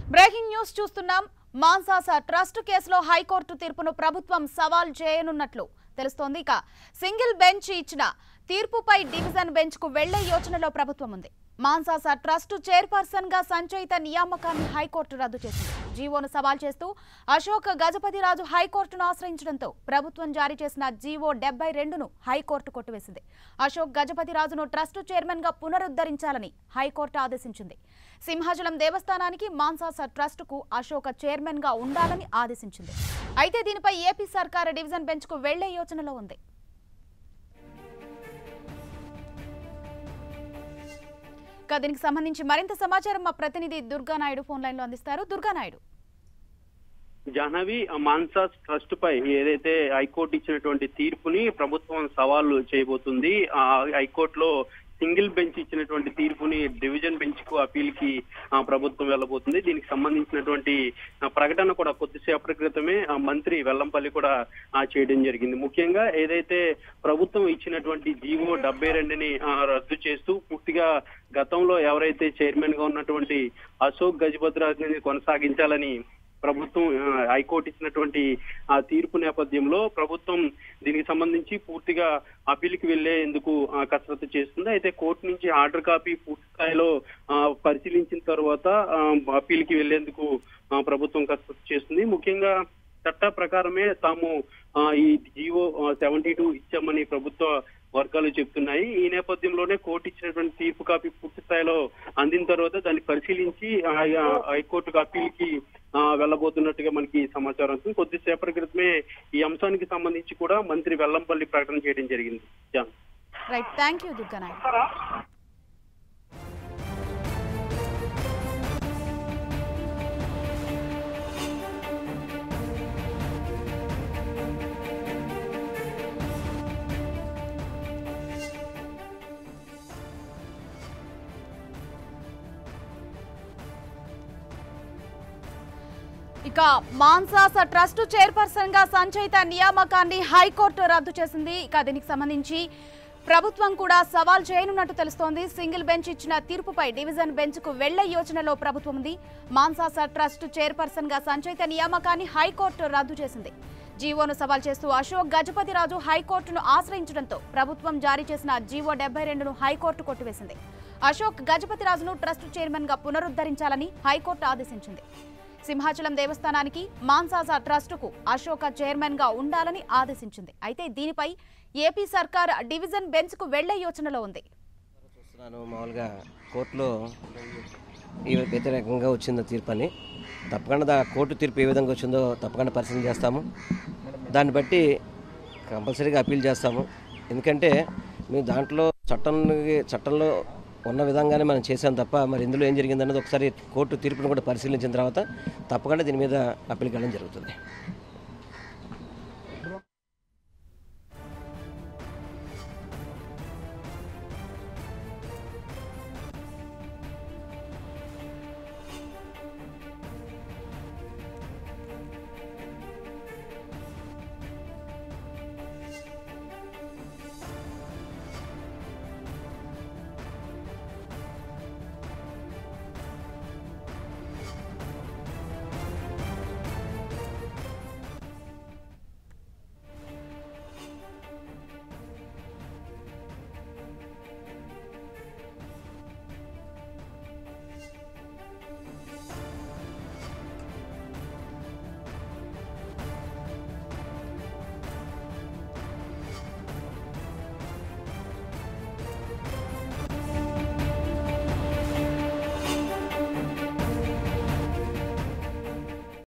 breaking news చూస్తున్నాం మాన్సాస trust కేసులో high court తీర్పును ప్రభుత్వం సవాల్ చేయనున్నట్లు తెలుస్తోంది ఇక సింగిల్ బెంచ్ ఇచ్చిన తీర్పుపై డివిజన్ బెంచ్ కు వెళ్లే యోచనలో ప్రభుత్వం ఉంది మాన్సాస ట్రస్ట్ చైర్పర్సన్ గా సంచయిత నియామకాన్ని హైకోర్టు రద్దు చేసింది జీవోను సవాల్ చేస్తూ అశోక్ గజపతిరాజు హైకోర్టును ఆశ్రయించడంతో ప్రభుత్వం జారీ చేసిన జీవో డెబ్బై రెండును హైకోర్టు కొట్టివేసింది అశోక్ గజపతిరాజును ట్రస్ట్ చైర్మన్ గా పునరుద్ధరించాలని హైకోర్టు ఆదేశించింది సింహాచలం దేవస్థానానికి మాన్సాస ట్రస్టుకు అశోక చైర్మన్ గా ఉండాలని ఆదేశించింది అయితే దీనిపై ఏపీ సర్కార్ డివిజన్ బెంచ్ కు వెళ్లే యోచనలో ఉంది ఇక దీనికి సంబంధించి మరింత సమాచారం మా ప్రతినిధి దుర్గానాయుడు ఫోన్ లైన్ లో అందిస్తారు దుర్గానాయుడు జాహ్నవి మాన్సాస్ ట్రస్ట్ పై ఏదైతే హైకోర్టు ఇచ్చినటువంటి తీర్పుని ప్రభుత్వం సవాలు చేయబోతుంది ఆ హైకోర్టులో సింగిల్ బెంచ్ ఇచ్చినటువంటి తీర్పుని డివిజన్ బెంచ్ కు అపీల్ కి ఆ, ప్రభుత్వం వెళ్ళబోతుంది దీనికి సంబంధించినటువంటి ఆ, ప్రకటన కూడా కొద్దిసేపటి క్రితమే ఆ, మంత్రి వెల్లంపల్లి కూడా ఆ, చేయడం జరిగింది ముఖ్యంగా ఏదైతే ప్రభుత్వం ఇచ్చినటువంటి జీవో డెబ్బై రెండుని ఆ, రద్దు చేస్తూ పూర్తిగా గతంలో ఎవరైతే చైర్మన్ గా ఉన్నటువంటి అశోక్ గజపతిరాజుని కొనసాగించాలని ప్రభుత్వం ఆ, హైకోర్టు ఇచ్చినటువంటి ఆ తీర్పు నేపథ్యంలో ప్రభుత్వం దీనికి సంబంధించి పూర్తిగా అప్పీల్కి వెళ్లేందుకు ఆ, కసరత్తు చేస్తుంది అయితే కోర్టు నుంచి ఆర్డర్ కాపీ పూర్తి స్థాయిలో ఆ, పరిశీలించిన తర్వాత ఆ, అప్పీల్కి వెళ్లేందుకు ఆ, ప్రభుత్వం కసరత్తు చేస్తుంది ముఖ్యంగా చట్ట ప్రకారమే తాము ఆ, ఈ జియో సెవెంటీ టూ ఇచ్చామని ప్రభుత్వ వర్గాలు చెప్తున్నాయి ఈ నేపథ్యంలోనే కోర్టు ఇచ్చినటువంటి తీర్పు కాపీ పూర్తి స్థాయిలో అందిన తర్వాత దాన్ని పరిశీలించి ఆ, ఆ, హైకోర్టుకు అప్పీల్కి ఆ, వెళ్ళబోతున్నట్టుగా మనకి సమాచారం వస్తుంది కొద్దిసేపటి క్రితమే ఈ అంశానికి సంబంధించి కూడా మంత్రి వెల్లంపల్లి ప్రకటన చేయడం జరిగింది John right thank you Durganaidu ఇక మాన్సాస ట్రస్ట్ చైర్పర్సన్ గా సంచయిత నియామకాన్ని హైకోర్టు రద్దు చేసింది ఇక దీనికి సంబంధించి ప్రభుత్వం కూడా సవాల్ చేయనున్నట్టు తెలుస్తోంది సింగిల్ బెంచ్ ఇచ్చిన తీర్పుపై డివిజన్ బెంచ్ కు వెళ్లే యోచనలో ప్రభుత్వం ఉంది మాన్సాస ట్రస్ట్ చైర్పర్సన్ గా సంచయిత నియామకాన్ని హైకోర్టు రద్దు చేసింది జీవోను సవాల్ చేస్తూ అశోక్ గజపతిరాజు హైకోర్టును ఆశ్రయించడంతో ప్రభుత్వం జారీ చేసిన జీవో డెబ్బై రెండును హైకోర్టు కొట్టివేసింది అశోక్ గజపతిరాజును ట్రస్ట్ చైర్మన్ గా పునరుద్ధరించాలని హైకోర్టు ఆదేశించింది సింహాచలం దేవస్థానానికి మాన్సాసా ట్రస్టుకు అశోక చైర్మన్ గా ఉండాలని ఆదేశించింది అయితే దీనిపై ఏపీ సర్కార్ డివిజన్ బెంచ్ కు వెళ్లే యోచనలో ఉంది చూస్తున్నాను మామూలుగా కోర్టులో ఈ వ్యతిరేకంగా వచ్చిందో తీర్పు అని తప్పకుండా దా- కోర్టు తీర్పు ఏ విధంగా వచ్చిందో తప్పకుండా పరిశీలన చేస్తాము దాన్ని బట్టి కంపల్సరీగా అప్పీల్ చేస్తాము ఎందుకంటే మేము దాంట్లో చట్టం చట్టంలో ఉన్న విధంగానే మనం చేసాం తప్ప మరి ఇందులో ఏం జరిగిందన్నది ఒకసారి కోర్టు తీర్పును కూడా పరిశీలించిన తర్వాత తప్పకుండా దీని మీద అప్పీల్కి వెళ్ళడం జరుగుతుంది